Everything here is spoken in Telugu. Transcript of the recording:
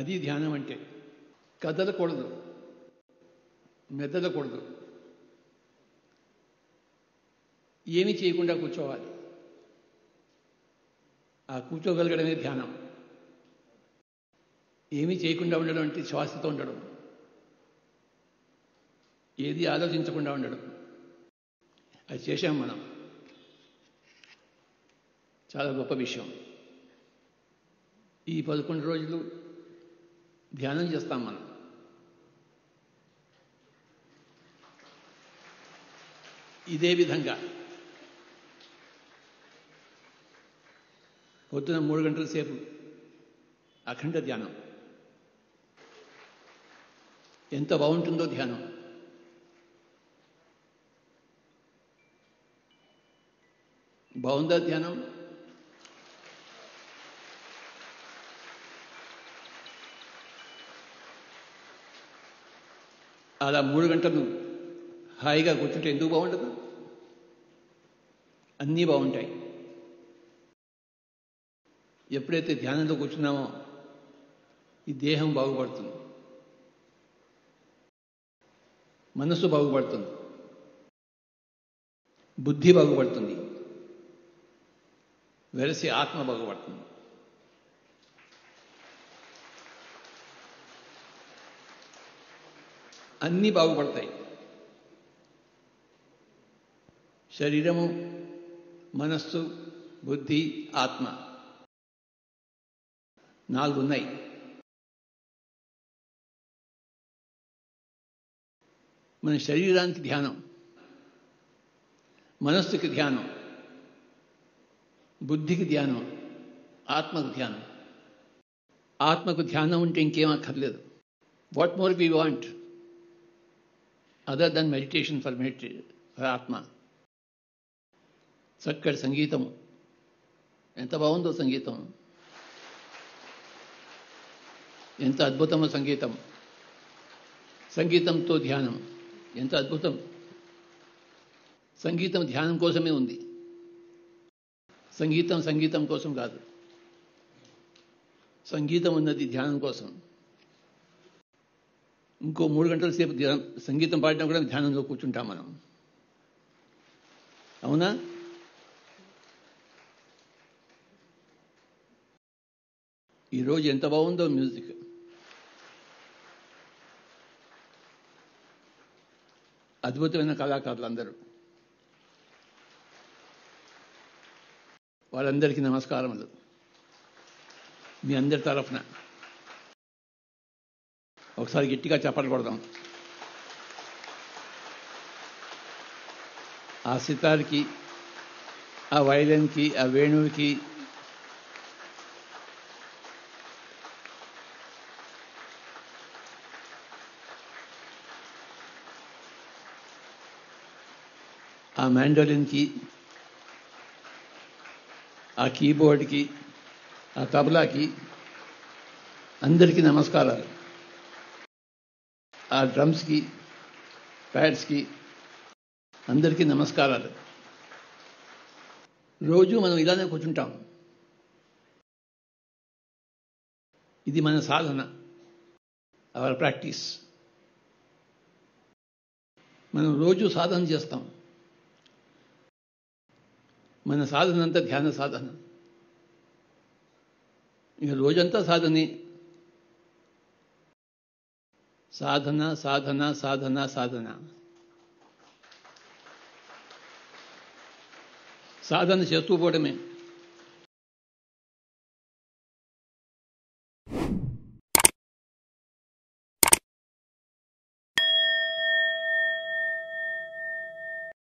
అది ధ్యానం అంటే కదలకూడదు మెదలకూడదు ఏమీ చేయకుండా కూర్చోవాలి ఆ కూర్చోగలగడమే ధ్యానం ఏమీ చేయకుండా ఉండడం అంటే శ్వాసతో ఉండడం ఏది ఆలోచించకుండా ఉండడం అది చేశాం మనం చాలా గొప్ప విషయం ఈ పదకొండు రోజులు ధ్యానం చేస్తాం మనం ఇదే విధంగా పొద్దున మూడు గంటల సేపు అఖండ ధ్యానం ఎంత బాగుంటుందో ధ్యానం బాగుందా ధ్యానం అలా మూడు గంటలు హాయిగా కూర్చుంటే ఎందుకు బాగుండదు అన్నీ బాగుంటాయి ఎప్పుడైతే ధ్యానంలో కూర్చున్నామో ఈ దేహం బాగుపడుతుంది మనస్సు బాగుపడుతుంది బుద్ధి బాగుపడుతుంది వెరసి ఆత్మ బాగుపడుతుంది అన్నీ బాగుపడతాయి శరీరము మనస్సు బుద్ధి ఆత్మ నాలుగు ఉన్నాయి మన శరీరానికి ధ్యానం మనస్సుకి ధ్యానం బుద్ధికి ధ్యానం ఆత్మకు ధ్యానం ఆత్మకు ధ్యానం ఉంటే ఇంకేం అక్కర్లేదు what more we want other than meditation for meditate for ఆత్మ చక్కటి సంగీతం ఎంత బాగుందో సంగీతం ఎంత అద్భుతమో సంగీతం సంగీతంతో ధ్యానం ఎంత అద్భుతం సంగీతం ధ్యానం కోసమే ఉంది సంగీతం సంగీతం కోసం కాదు సంగీతం ఉన్నది ధ్యానం కోసం ఇంకో మూడు గంటల సేపు ధ్యానం సంగీతం పాడడం కూడా ధ్యానంలో కూర్చుంటాం మనం అవునా ఈరోజు ఎంత బాగుందో మ్యూజిక్ అద్భుతమైన కళాకారులు అందరూ వాళ్ళందరికీ నమస్కారములు మీ అందరి తరఫున ఒకసారి గట్టిగా చెప్పలు కొడదాం ఆ సితార్కి ఆ వైలన్కి ఆ వేణువుకి ఆ మ్యాండోలిన్కి ఆ కీబోర్డ్కి ఆ తబలాకి అందరికీ నమస్కారాలు ఆ డ్రమ్స్కి ప్యాడ్స్కి అందరికీ నమస్కారాలు రోజు మనం ఇలానే కూర్చుంటాం ఇది మన సాధన అవర్ ప్రాక్టీస్ మనం రోజు సాధన చేస్తాం మన సాధన అంతా ధ్యాన సాధన ఇక రోజంతా సాధనే సాధన సాధన సాధన సాధన సాధన చేస్తూ పోవడమే